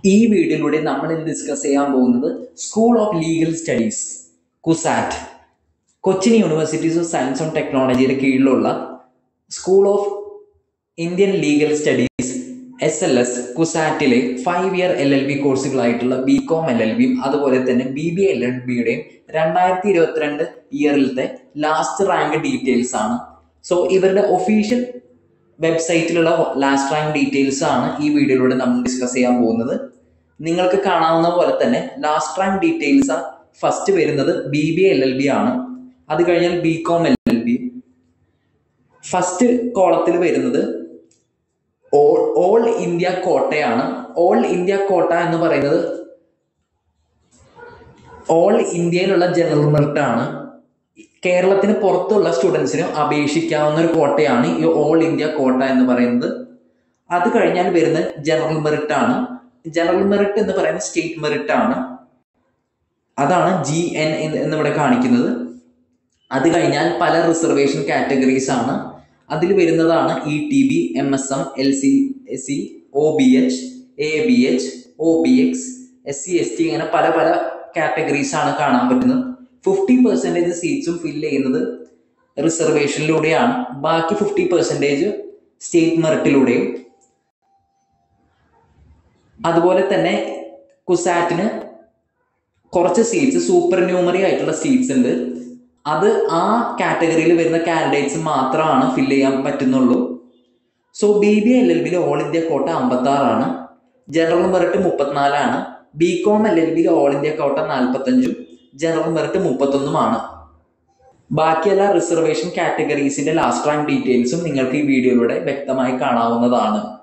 ഈ വീഡിയോയിലൂടെ നമ്മൾ ഇന്ന് ഡിസ്കസ് ചെയ്യാൻ പോകുന്നത് school of legal studies CUSAT Cochin universities of science and ടെക്നോളജിയുടെ കീഴിലുള്ള school of Indian legal studies S L S കുസാറ്റിലെ five year L L B കോഴ്സുകളായിട്ടുള്ള ബി കോം എൽ എൽ ബിയും അതുപോലെ തന്നെ ബി ബി എൽ എൽ ബിയുടെയും രണ്ടായിരത്തി ഇരുപത്തിരണ്ട് ഇയറിലത്തെ ലാസ്റ്റ് റാങ്ക് ഡീറ്റെയിൽസ് ആണ് സോ ഇവരുടെ ഒഫീഷ്യൽ വെബ്സൈറ്റിലുള്ള ലാസ്റ്റ് റാങ്ക് ഡീറ്റെയിൽസ് ആണ് ഈ വീഡിയോയിലൂടെ നമ്മൾ ഡിസ്കസ് ചെയ്യാൻ പോകുന്നത് നിങ്ങൾക്ക് കാണാവുന്ന പോലെ തന്നെ ലാസ്റ്റ് റാങ്ക് ഡീറ്റെയിൽസ് ഫസ്റ്റ് വരുന്നത് B B L L B ആണ് അത് കഴിഞ്ഞാൽ B com L L B first കോളത്തിൽ വരുന്നത് ഓൾ ഓൾ ഇന്ത്യ കോട്ടയാണ് ഓൾ ഇന്ത്യ കോട്ട എന്ന് പറയുന്നത് ഓൾ ഇന്ത്യയിലുള്ള ജനറൽ മെറിറ്റ് ആണ് കേരളത്തിന് പുറത്തുള്ള സ്റ്റുഡൻസിന് അപേക്ഷിക്കാവുന്ന ഒരു കോട്ടയാണ് ഈ ഓൾ ഇന്ത്യ കോട്ട എന്ന് പറയുന്നത് അത് കഴിഞ്ഞാൽ വരുന്ന ജനറൽ മെറിറ്റ് ആണ് ജനറൽ മെറിറ്റ് എന്ന് പറയുന്നത് സ്റ്റേറ്റ് മെറിറ്റ് ആണ് അതാണ് ജി എൻ എന്നിവിടെ കാണിക്കുന്നത് അത് കഴിഞ്ഞാൽ പല റിസർവേഷൻ കാറ്റഗറീസ് ആണ് അതിൽ വരുന്നതാണ് E T B M S M L C S C O B H A B H O B X S C S T ഇങ്ങനെ പല പല കാറ്റഗറീസ് ആണ് കാണാൻ പറ്റുന്നത് ഫിഫ്റ്റി പെർസെൻറ്റേജ് സീറ്റ്സും ഫില്ല് ചെയ്യുന്നത് റിസർവേഷനിലൂടെയാണ് ബാക്കി ഫിഫ്റ്റി പെർസെൻറ്റേജ് സ്റ്റേറ്റ് മെറിറ്റിലൂടെയും അതുപോലെ തന്നെ കുസാറ്റിന് കുറച്ച് സീറ്റ്സ് സൂപ്പർ ന്യൂമറി ആയിട്ടുള്ള സീറ്റ്സ് ഉണ്ട് അത് ആ കാറ്റഗറിയിൽ വരുന്ന കാൻഡിഡേറ്റ്സ് മാത്രമാണ് ഫില്ല് ചെയ്യാൻ പറ്റുന്നുള്ളൂ so B B L L ബിയിൽ ഓൾ ഇന്ത്യ കോട്ട അമ്പത്തി ആറാണ് ജനറൽ മെറിറ്റ് മുപ്പത്തിനാലാണ് ബി കോം എൽ എൽ ബിയിൽ ഓൾ ഇന്ത്യ കോട്ട നാൽപ്പത്തഞ്ചും ജനറൽ മെറിറ്റ് മുപ്പത്തൊന്നുമാണ് ബാക്കി എല്ലാ റിസർവേഷൻ കാറ്റഗറീസിന്റെ ലാസ്റ്റ് റാങ്ക് ഡീറ്റെയിൽസും നിങ്ങൾക്ക് ഈ വീഡിയോയിലൂടെ വ്യക്തമായി കാണാവുന്നതാണ്